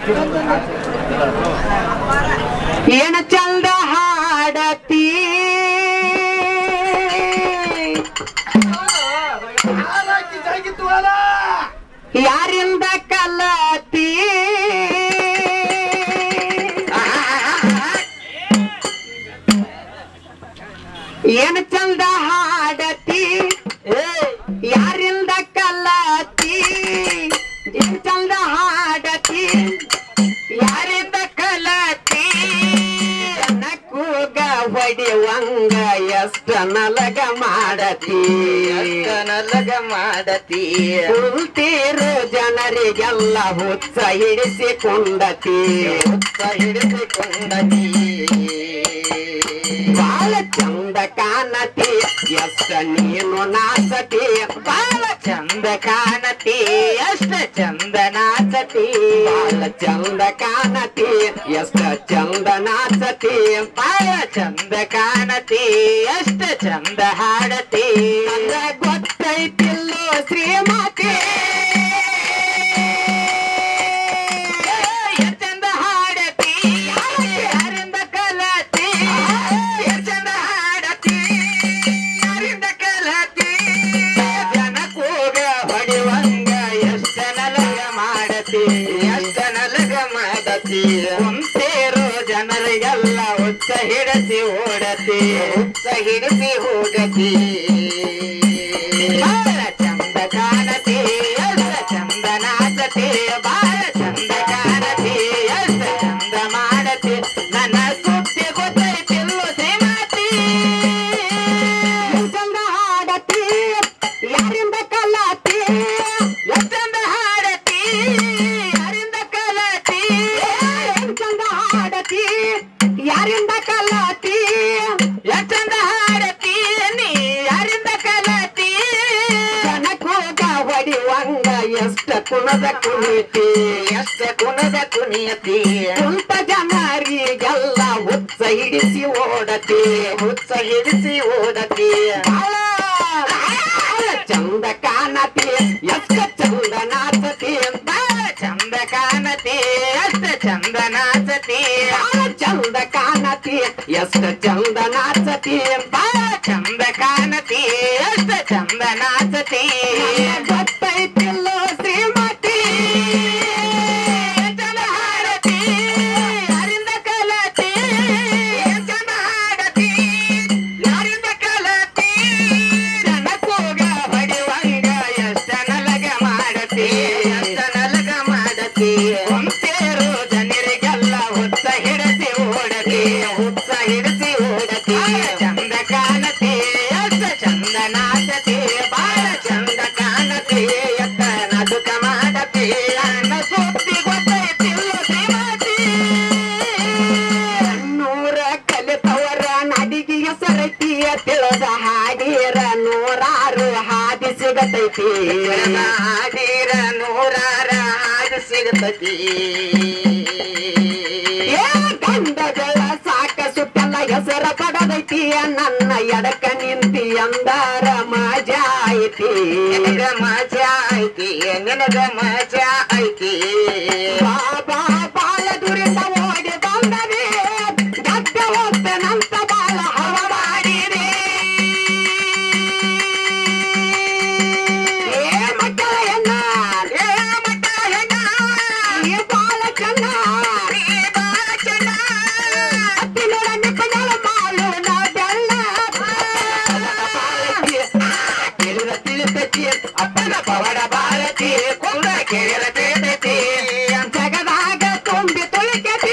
ಏನ ಚಂದ ಹಾಡತಿ ಯಾರಿಂದ ಕಲತಿ ಏನ ಚಂದ ಹಾಡತಿ ಯಾರಿಂದ ಕಲತಿ ಏನ್ ಚಂದ ಹಾಡತಿ ಯಾರಿಂದ ಕಲತಿ ನಕ್ಕೂಗ ಹೊಡಿವಂಗ ಎಷ್ಟ ನಲಗ ಮಾಡತಿ ನಲಗ ಮಾಡತಿ ಕುಂತೀರು ಜನರಿಗೆಲ್ಲ ಹುಚ್ಚ ಹಿಡಿಸಿಕೊಂಡತಿ ಹುತ್ತ ಹಿಡಿಸಿಕೊಂಡತಿ ಬಾಳ ಚಂದ ಕಾಣತಿ ಎಷ್ಟ ನೀನು ನಾಚತಿ ಬಾಳ ಚಂದ ಕಾಣತಿ ಅಷ್ಟ ಚಂದ ನಾಚತಿ ಬಾಳ ಚಂದ ಕಾಣತಿ ಎಷ್ಟ ಚಂದ ನಾಚತಿ ಬಾಳ ಚಂದ ಕಾಣತಿ ಅಷ್ಟ ಚಂದ ಹಾಡತಿ ಅಂದ್ರ ಗೊತ್ತೈತಿಲ್ಲೋ ಶ್ರೀಮತಿ ಎಷ್ಟ್ ಚಂದ ಹಾಡತಿ ಯಾರಿಂದ ಕಲತಿ ಎಷ್ಟ್ ಚಂದ ಹಾಡತಿ ಯಾರಿಂದ ಕಲತಿ ಜನ ಕೂಗ ಹೊಡಿವಂಗ ಎಷ್ಟ ನಲಗ ಮಾಡತಿ ಎಷ್ಟ ನಲಗ ಮಾಡತಿ ಕುಂತೇರು ಜನರಿಗೆಲ್ಲ ಹುಚ್ಚ ಹಿಡಿಸಿ ಓಡತಿ ಹುಚ್ಚ ಹಿಡಿಸಿ ಹೋಗತಿ ಬಾಳ ಚಂದ ಕಾಣತಿ ಎಷ್ಟ ಚಂದ ನಾಚತಿ ಬಾಳ ಚಂದ ಕಾಣತಿ ಎಷ್ಟ ಚಂದ ಮಾಡತಿ ನನ್ನ ಸುದ್ದಿ ಗೊತ್ತೈತಿಲ್ಲು ಶ್ರೀಮತಿ ಚಂದ ಹಾಡತಿ ಯಾರಿಂದ ಕಲಾತಿ ಎಷ್ಟ್ ಚಂದ ಹಾಡತಿ ಯಾರಿಂದ ಕಲತಿ ಚಂದ ಹಾಡತಿ ಯಾರಿಂದ ಕಲಾತಿ ಎಷ್ಟ್ ಚಂದ ಹಾಡತಿ ನೀ ಯಾರಿಂದ ಕಲತಿ ಜನಕೋಗ ಹೊಡಿವಂಗ ಎಷ್ಟ ಕುಣದ ಕುಣಿತಿ ಎಷ್ಟ ಗುಣದ ಕುಣಿಯತಿ ಕುಂತ ಜನರಿಗೆಲ್ಲ ಹುಚ್ಚ ಹಿಡಿಸಿ ಓಡತಿ ಹುಚ್ಚ ಹಿಡಿಸಿ ಓಡತಿ ಬಾಳ ಬಾಳ ಚಂದ ಕಾಣತಿ ಎಷ್ಟ ಚಂದ ನಾಚತಿ ಬಾಳ ಚಂದ ಕಾಣತಿ ಅಷ್ಟ ಚಂದ ನಾಚತಿ ಬಾಳ ಚಂದ ಕಾಣತಿ ಎಷ್ಟ ಚಂದ ನಾಚತಿ ಬಾಳ ಚಂದ ಕಾಣತಿ ಅಷ್ಟ ಚಂದ ನಾಚತಿ ಗೊತ್ತೈತಿಲ್ಲೋ ಶ್ರೀಮತಿ ಚಂದ ಹಾಡತಿ ಯಾರಿಂದ ಕಲತಿ ಚಂದ ಹಾಡತಿ ಯಾರಿಂದ ಕಲತಿ ನನ್ನ ಕೂಗ ಹೊಡಿವಂಗ ಎಷ್ಟ ನಲಗ ಮಾಡತಿ ಎಷ್ಟ ನಲಗ ಮಾಡತಿ ಕುಂತೇರು ಜನರಿಗೆಲ್ಲ ಹುಚ್ಚ ಹಿಡಿಸಿ ಓಡತಿ ಹುಚ್ಚ ಹಿಡಿಸಿ ಓಡತಿ ಚಂದ ಕಾಣತಿ ಎಷ್ಟ ಚಂದ ನಾಚತಿ ಬಾಳ ಚಂದ ಕಾಣತಿ ಎತ್ತ ನಡುಕ ಮಾಡತಿ ನನ್ನ ಸುದ್ದಿ ಗೊತ್ತೈತಿಲ್ಲ ಶ್ರೀಮತಿ ನೂರ ಕಲಿತವರ ನಡಿಗೆ ಹೆಸರೈತಿಯ ತಿಳಿದ ಹಾಡಿರ ನೂರಾರು ಹಾದಿ ಸಿಗತೈತಿ ಹಾಡಿರ ನೂರಾರ ಹಾಡು ಸಿಗತತಿ ಏ ಗಂಡಗಳ ಸಾಕ ಸುಟ್ಟಲ್ಲ ಹೆಸರ ಪಡದೈತಿ ನನ್ನ ಎಡಕ ನಿಂತಿ ಅಂದಾರ ಮಜಾ ಐತಿ ನಿನಗ ಮಜಾ ಐತಿ ನಿನಗ ಮಜಾ ಐತಿ ಬಾಬಾ ಬಾಳ ದುರಿಂದ ಓಡಿ ಬಂದನೆ ಗದ್ದ ಹೋಗ್ತೇನಂತ ಬಾಳ ಹವ ಮಾಡಿದೆ ಏ ಮಕ್ಕಳ ಹೆಣ್ಣ ಏ ಮಟ್ಟ ಹೆಣ್ಣ ಈ ಬಾಳ ಚೆನ್ನ ನೀ ಬಾಳ ಚೆನ್ನ ಅತ್ತಿ ನೋಡ ನಿಪ್ಪಗಳ ಮಾಲು ನಾ ಬೆಲ್ಲ ತಿಳಿದ ತಿಳಿತತಿ ಅಪ್ಪನ ಪವಡ ಬಾಳತಿ ಕುಂದ ಕೇಳಿದ ತಿಳಿತತಿ ಜಗದಾಗ ತುಂಬಿ ತುಳಿಕತಿ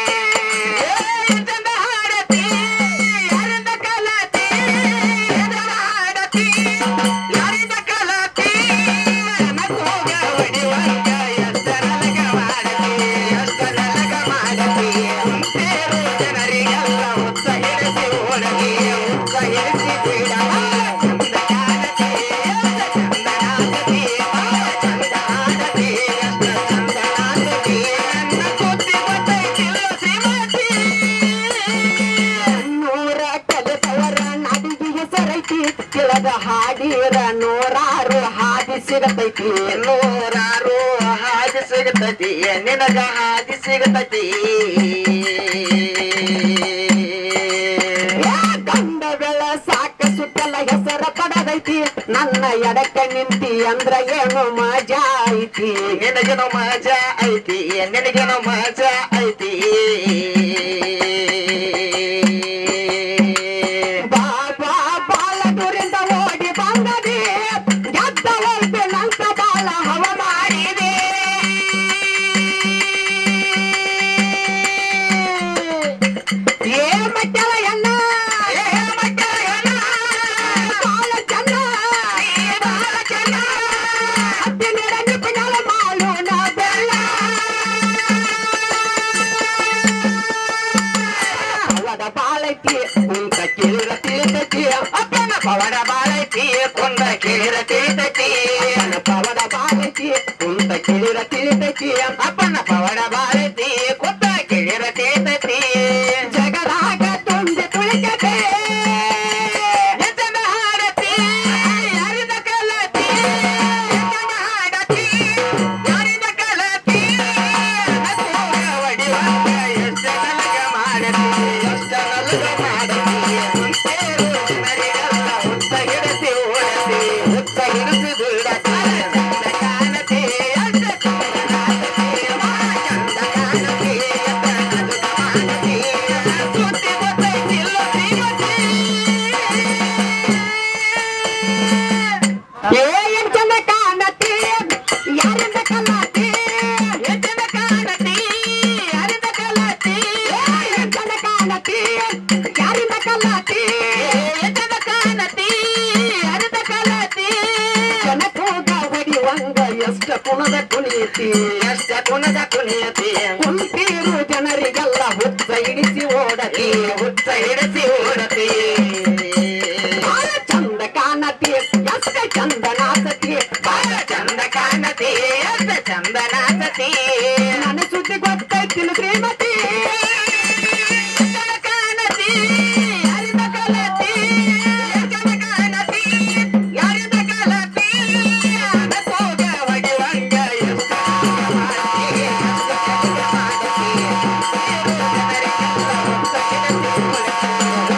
ಚಂದ ಹಾಡತಿ ಯಾರಿಂದ ಕಲತಿ ಚಂದ ಹಾಡತಿ ಯಾರಿಂದ ಕಲತಿ ಮಗೋಗ ಹೊಡಿವಂಗ ಎಷ್ಟ ನಲಗ ಮಾಡತಿ ಎಷ್ಟ ನಲಗ ಮಾಡತಿ ಕುಂತೇರು ಜನರಿಗೆಲ್ಲ ಹುಚ್ಚ ಹಿಡಿಸಿ ಓಡತಿ ಹುಚ್ಚ ಹಿಡಿಸಿ ಬಿಡವ ಚಂದ ಕಾಣತಿ ಎಷ್ಟ ಚಂದ ನಾಚತಿ ಚಂದ ಆಡತಿ ಎಷ್ಟ ಚಂದ ನಾಚತಿ ನನ್ನ ಸುದ್ದಿ ಗೊತ್ತೈತಿಲ್ಲ ಶ್ರೀಮತಿ ನೂರ ಕಲಿತವರ ನಡಿಗೆ ಹೆಸರೈತಿ ತಿಳಿದ ಹಾಡಿರ ನೂರಾರು ಹಾದಿ ಸಿಗತೈತಿ ನೂರಾರು ಹಾದಿ ಸಿಗತತಿ ನಿನಗ ಹಾದಿ ಸಿಗತತಿ ಗಂಡ ಬೆಳ ಸಾಕ ಸುತ್ತಲ ಹೆಸರ ಪಡದೈತಿ ನನ್ನ ಎಡಕ್ಕ ನಿಂತಿ ಅಂದ್ರ ಏನು ಮಜಾ ಐತಿ ನಿನಗೇನೋ ಮಜಾ ಐತಿ ನಿನಗೇನೋ ಮಜಾ ಐತಿ ಬಾಬಾ ಬಾಳ ದೂರಿಂದ ಓಡಿ ಬಂದದೆ ಗೆದ್ದ ಹೋಯ್ತು ನಂತ ಬಾಳ ಹವ ಮಾಡಿದೆ ಏ ಮಟ್ಟಲ ಎಣ್ಣ ಏ ಮಟ್ಟಲ ಎಣ್ಣ ಬಾಳ ಚೆನ್ನ ಬಾಳ ಚೆನ್ನ ಹತ್ತಿರ ನಿಪುಣಲ ಮಾಡೋಣ ಬೆಲ್ಲ ಅವದ ಬಾಳೈತಿ ಕುಂತ ಕೇಳ ತಿಳಿತೈತಿ ಅಪ್ಪನ ಪವನ ಬಾಳೈತಿ ಕೊಂದ ಕೇಳಿರ ತಿಳಿತೈತಿ ಅಪ್ಪನ ಪವದ ಬಾಳೈತಿ ಕುಂತ ಕೇಳಿರ ತಿಳಿತೈತಿ ಅಪ್ಪನ ಪವನ ಬಾಳೈತಿ ಕೊಂದ ಕೇಳಿರ ತಿಳಿತೈತಿ ಜಗದಾಗ ತುಂಬಿ ತುಳಿಕತೆ ಹೆಚ್ಚನ ಹಾಡತಿ ಯಾರಿದ ಕಲತಿ ಹೆಚ್ಚನ ಹಾಡತಿ ಯಾರಿದ ಕಲತಿ ನಗುವ ಒಡಿವಾಗ ಎಷ್ಟ ನಲಗ ಮಾಡತಿ ಎಷ್ಟ ನಲಗ ಮಾಡತಿ ತೇರು ಜನರಿಗೆಲ್ಲ ಹುತ್ತ ಹಿಡಿಸಿ ಓಡತಿ ಹುತ್ತ ಹಿಡಿಸಿ ಬಿಡತಿ ಚಂದ ಕಾಣತಿ ಎಷ್ಟ ಚಂದ ಕಾಣತಿ ಮಾ ಚಂದ ಕಾಣತಿ ಎಷ್ಟ ನಗುತ್ತ ಮಾಡತಿ ಸುತ್ತಿ ಗೊತ್ತೈತಿಲ್ಲ ಶ್ರೀಮತಿ ಏ ಎನ್ ಚಂದ ಕಾಣತಿ ಯಾರಿಂದ ಕಲಾತಿ ಹೆಚ್ಚನ ಕಾಣತಿ ಯಾರಿದ ಕಲತಿ ಏ ಎನ್ ಚಂದ ಕಾಣತಿ ಯಾರಿಂದ ಕಲಾತಿ ಹೆಚ್ಚನ ಕಾಣತಿ ಯಾರಿದ ಕಲತಿ ಜನಕೋಗ ಹೊಡಿವಂಗ ಎಷ್ಟ ಕುಣದ ಕುಣಿತಿ ಎಷ್ಟ ಕುಣದ ಕುಣಿಯತಿ ಕುಂತೀರು ಜನರಿಗೆಲ್ಲ ಹುತ್ತ ಇಡಿಸಿ ಓಡತಿ ಹುತ್ತ ಹಿಡಿಸಿ ಓಡತಿ ಬಾಳ ಚಂದ ಕಾಣತಿ ಎಷ್ಟ ಚಂದ ನಾಸತಿ ಬಾಳ ಚಂದ ಕಾಣತಿ ಎಷ್ಟ ಚಂದ ನಾಚತಿ ನನ್ನ ಸುದ್ದಿ ಗೊತ್ತೈತಿನ ಶ್ರೀಮತಿ ಹೆಚ್ಚನ ಕಾಣತಿ ಯಾರಿದ ಕಲತಿ ಹೆಚ್ಚನ ಕಾಣತಿ ಯಾರಿದ ಕಲತಿ ನಗೋಗ ಹೊಡಿವಂಗ ಎಷ್ಟ ಮಾಡತಿ ಎಷ್ಟ ಚಂದ ಮಾಡತಿ ಜನರಿಗೆಲ್ಲ ಹುತ್ತ ಹಿಡಿಸಿ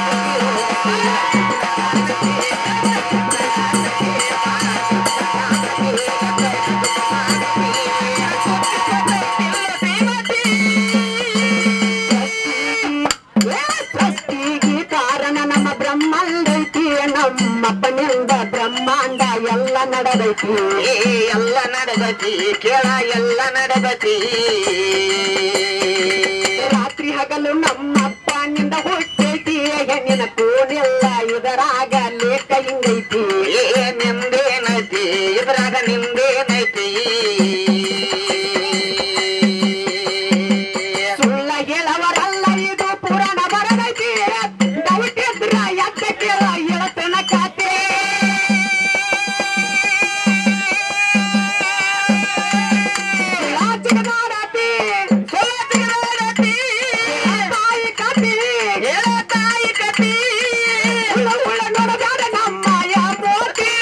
ಏ ಸೃಷ್ಟಿಗೆ ಕಾರಣ ನಮ್ಮ ಬ್ರಹ್ಮಾಂಡೈತಿ ನಮ್ಮಪ್ಪನಿಂದ ಬ್ರಹ್ಮಾಂಡ ಎಲ್ಲ ನಡೆದೈತಿ ಏ ಎಲ್ಲ ನಡೆದತಿ ಕೇಳ ಎಲ್ಲ ನಡೆದತಿ ರಾತ್ರಿ ಹಗಲು ನಮ್ಮಪ್ಪನಿಂದ ಹುಟ್ಟೈತಿ ಹೆಣ್ಣಿನ ಕೂನೆಲ್ಲ ಇದರಾಗ ಲೇಖ ಹಿಂಗೈತಿ ಏ ನಿಂದೇನೈತಿ ಇದ್ರಾಗ ನಿಂದೇನೈತಿ ಸುಳ್ಳ ಹೇಳವರಲ್ಲ ಇದು ಪುರಾಣ ಬರದೈತಿ ದೌಟಿದ್ರ ಎದ್ದ ಕೇಳ ಹೇಳತನ ಕಾತೆ ರಾಜಗನಾಡತಿ ಸೋತಿಗಾಡತಿ, ತಾಯಿ ಕತಿ ಹೇಳ ತಾಯಿ ಕತಿ ಉಳ್ಳ ಉಳ್ಳ ನೋಡಬ್ಯಾಡ ನಮ್ಮಯ ಮೋತಿ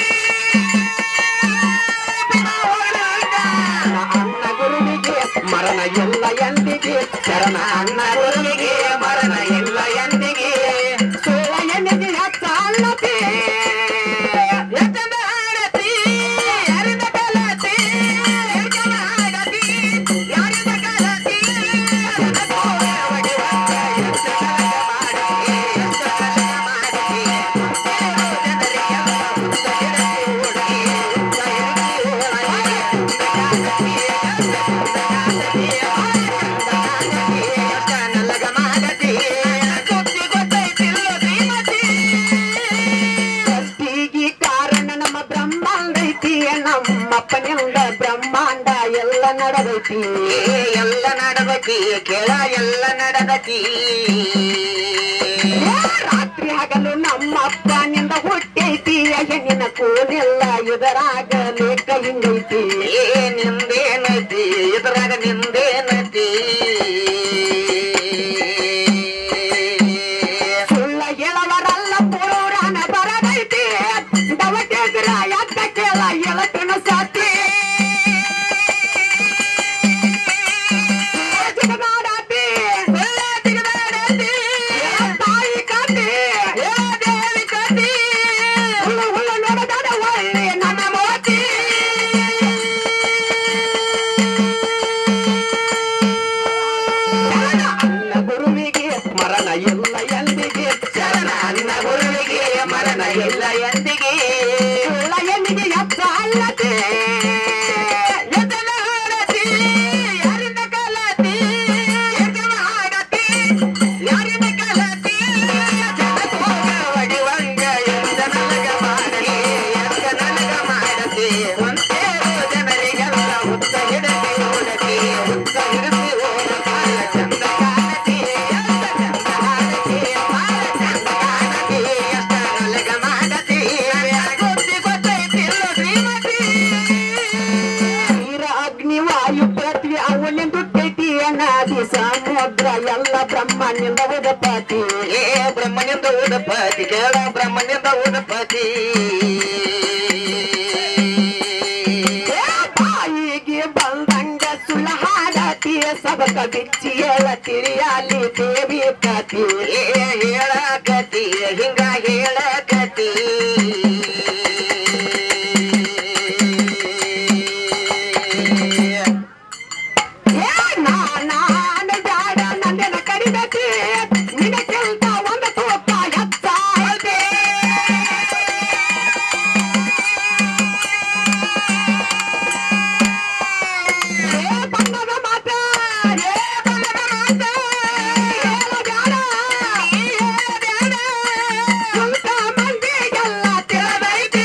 ನನ್ನ ಅಣ್ಣ ಗುರುವಿಗೆ ಮರಣ ಎಲ್ಲ ಎಂದಿಗೆ ಶರಣ ಅಣ್ಣ ಗುರುವಿಗೆ ಮರಣ ಇಲ್ಲ ಎಂದಿಗೆ ಸೋಳ ಎಣ್ಣಿಗೆ ಹಚ್ಚ ಅಣ್ಣತೆ ಎತ್ತನ ಹಾಡತಿ ಯಾರಿದ ಕಲತಿ ಎತ್ತನ ಹಾಡತಿ ಯಾರಿದ ಕಲತಿ ನಗೋಗ ಒಡಿವಂಗ ಎಷ್ಟ ಕಲಗ ಮಾಡತಿ ಎಷ್ಟ ಕಲಗ ಮಾಡತಿ ಕೇಳೋ ಜನರಿಗೆಲ್ಲ ಹುತ್ತ ಹಿಡಿಸಿ ಓಡತಿ ಹುತ್ತ ಹಿಡಿಸಿ ಓಡತಿ ಕಾಣತಿ ಎಷ್ಟ ಚಂದ ಕಾಣತಿ ಚಂದ ಕಾಣತಿ ಎಷ್ಟ ನಲಗ ಮಾಡತಿ ಸುದ್ದಿ ಗೊತ್ತೈತಿಲ್ಲ ಶ್ರೀಮತಿ ಸೃಷ್ಟಿಗೆ ಕಾರಣ ನಮ್ಮ ಬ್ರಹ್ಮಾಂಡೈತಿ ನಮ್ಮಪ್ಪನಿಂದ ಬ್ರಹ್ಮಾಂಡ ಎಲ್ಲ ನಡೆದೈತಿ ಏ ಎಲ್ಲ ನಡದತಿ ಕೆಳ ಎಲ್ಲ ನಡದತಿ ಏ ರಾತ್ರಿ ಹಗಲು ನಮ್ಮಪ್ಪನಿಂದ ಹುಟ್ಟೈತಿ ಹೆಣ್ಣಿನ ಕೂನೆಲ್ಲ ಇದರಾಗ ಲೇಖ ಹಿಂಗೈತಿ ಏ ನಿಂದೇನತಿ ಇದ್ರಾಗ ನಿಂದೇನತಿ ಸುಳ್ಳ ಹೇಳವರಲ್ಲ ಪುರಾಣ ಬರದೈತಿ ದವಟೆದ್ರ ಎದ್ದ ಕೇಳ ಎಳತನ ಸಾತಿ ಅವನಿಂದುಟ್ಟೈತಿ ಅನಾದಿ ಸಮುದ್ರ ಎಲ್ಲ ಬ್ರಹ್ಮನಿಂದ ಉದಪಾತಿ ಏ ಬ್ರಹ್ಮನಿಂದ ಉದಪತಿ ಕೇಳ ಬ್ರಹ್ಮನಿಂದ ಉದಪತಿ ಏ ಬಾಯಿಗೆ ಬಂದಂಗ ಸುಳ್ಳ ಹಾಡತಿ ಸಬಕ ಬಿಚ್ಚಿ ಹೇಳತಿರಿ ಅಲ್ಲಿ ದೇವಿ ಕತಿ ಏ ಹೇಳಕತಿ ಹಿಂಗ ಹೇಳಕತಿ ಏ ನಾನಾನ ಬ್ಯಾಡ ನಂದೆನ ಕಡಿದತಿ ನಿನ ಕೆಲ್ತ ಒಂದು ತೂಕ ಹೆಚ್ಚಾಯ್ತೆ ಏ ಬಣ್ಣದ ಮಾತ ಏ ಬಣ್ಣದ ಮಾತ ಹೇಳ ಬ್ಯಾಡ ಹೇಳ ಬ್ಯಾಡ ಸ್ವಂತ ಮಂದಿಗೆಲ್ಲ ತಿಳಿದೈತಿ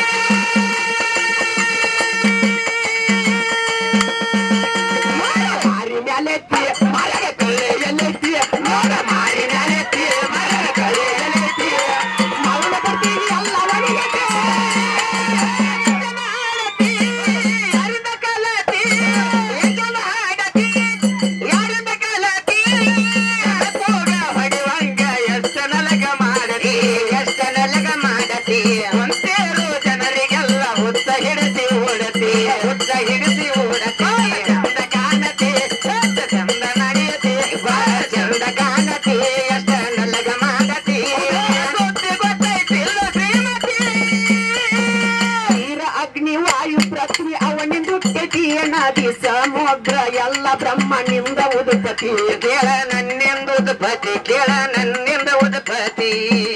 ಮಾರಿ ಮ್ಯಾಲೆತ್ತಿ ಮರಗ ಕಳೆಯಲೆತ್ತಿ ನೋಡ ಮಾರಿ ಮ್ಯಾಲೆತ್ತಿ ಮರಗ ಕಳೆಯಲೆತ್ತಿ ಮೌನ ಬರ್ತೀವಿ ಎಲ್ಲ ಒಣಗತ್ತೆ ಯಾರಿಂದ ಕಲತಿ ಏಕನ ಹಾಡತಿ ಯಾರಿಂದ ಕಲತಿ ಹೋಗ ಹೊಡಿವಂಗ ಎಷ್ಟ ನಲಗ ಮಾಡತಿ ಎಷ್ಟ ನಲಗ ಮಾಡತಿ ಒಂತೇರು ಜನರಿಗೆಲ್ಲ ಹುತ್ತ ಹಿಡಿಸಿ ಓಡತಿ ಹುತ್ತ ಹಿಡಿಸಿ ಓಡತಿ ಚಂದ ಕಾಣತಿ ಎಷ್ಟ ಚಂದ ನಡೆಯತಿ ಬಾಳ ಚಂದ ಕಾಣತಿ ಎಷ್ಟ ನಲಗ ಮಾಡತಿ ಗೊತ್ತಿ ಗೊತ್ತೈತಿಲ್ಲ ಶ್ರೀಮತಿ ನೀರ ಅಗ್ನಿ ವಾಯು ಪೃಥ್ವಿ ಅವನಿಂದುಟ್ಟತಿ ನದಿ ಸಮುದ್ರ ಎಲ್ಲ ಬ್ರಹ್ಮನಿಂದ ಉದುಪತಿ ಕೇಳ ನನ್ನೆಂದು ಉದ್ಪತಿ ಕೇಳ ನನ್ನೆಂದ ಉದ್ಪತಿ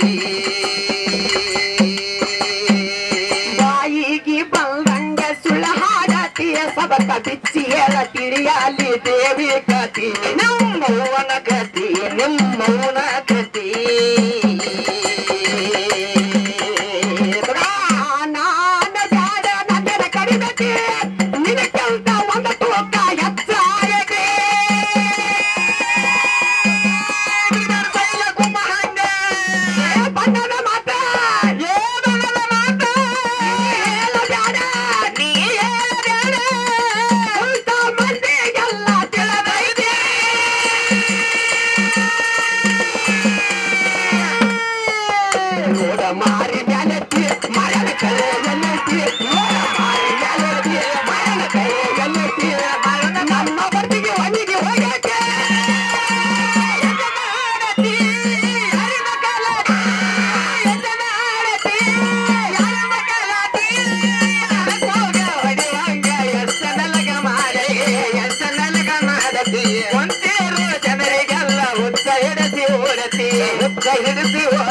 ಬಾಯಿಗೆ ಬಂದಂಗ ಸುಳ್ಳ ಹಾಡತಿಯ ಸಬಕ ಬಿಚ್ಚಿ ಹೇಳತಿರಿ ಅಲ್ಲಿ ದೇವಿ ಕತಿ ನಮ್ಮವನ ಕತಿ ನಿಮ್ಮವನ ಕತಿ ನಾನ ಬ್ಯಾಡ ನಂದರ ಕಡಿದತಿ ನಿನ ಕೆಲ್ತ ಒಂದು ತೂಕ ಹೆಚ್ಚಾಗತಿ ಏ ಬಣ್ಣದ ಮಾತ ಏ ಬಣ್ಣದ ಮಾತ ಹೇಳ ಬ್ಯಾಡ ನೀ ಹೇಳ ಬ್ಯಾಡ ಸ್ವಂತ ಮಂದಿಗೆಲ್ಲ ತಿಳಿದೈತಿ ನೋಡ ಮಾರಿ ಮ್ಯಾಲೆತ್ತಿ ಮರಣ ಕಳೆ ಎಲ್ಲೈತಿ ನೋಡ ಮಾರಿ ಮ್ಯಾಲೆತ್ತಿ ಮರಣ ಕಳೆ ಎಲ್ಲೈತಿ ಮರಣ ನಮ್ಮ ಬರ್ತಿಗೆ ಒಣಗಿ ಹೋಗಕ್ಕೆ ಯಜಮಾನತಿ, ಹರಿದ ಕಲತಿ, ಯಜಮಾನತಿ, ಹರಿದ ಕಲತಿ, ಹೋಗ ಹೊಡಿವಂಗ ಎಷ್ಟ ನಲಗ ಮಾಡತಿ ಎಷ್ಟ ನಲಗ ಮಾಡತಿ ಒಂತೇರು ಜನರಿಗೆಲ್ಲ ಹುತ್ತ ಹಿಡಿಸಿ ಓಡತಿ ಹುತ್ತ ಹಿಡಿಸಿ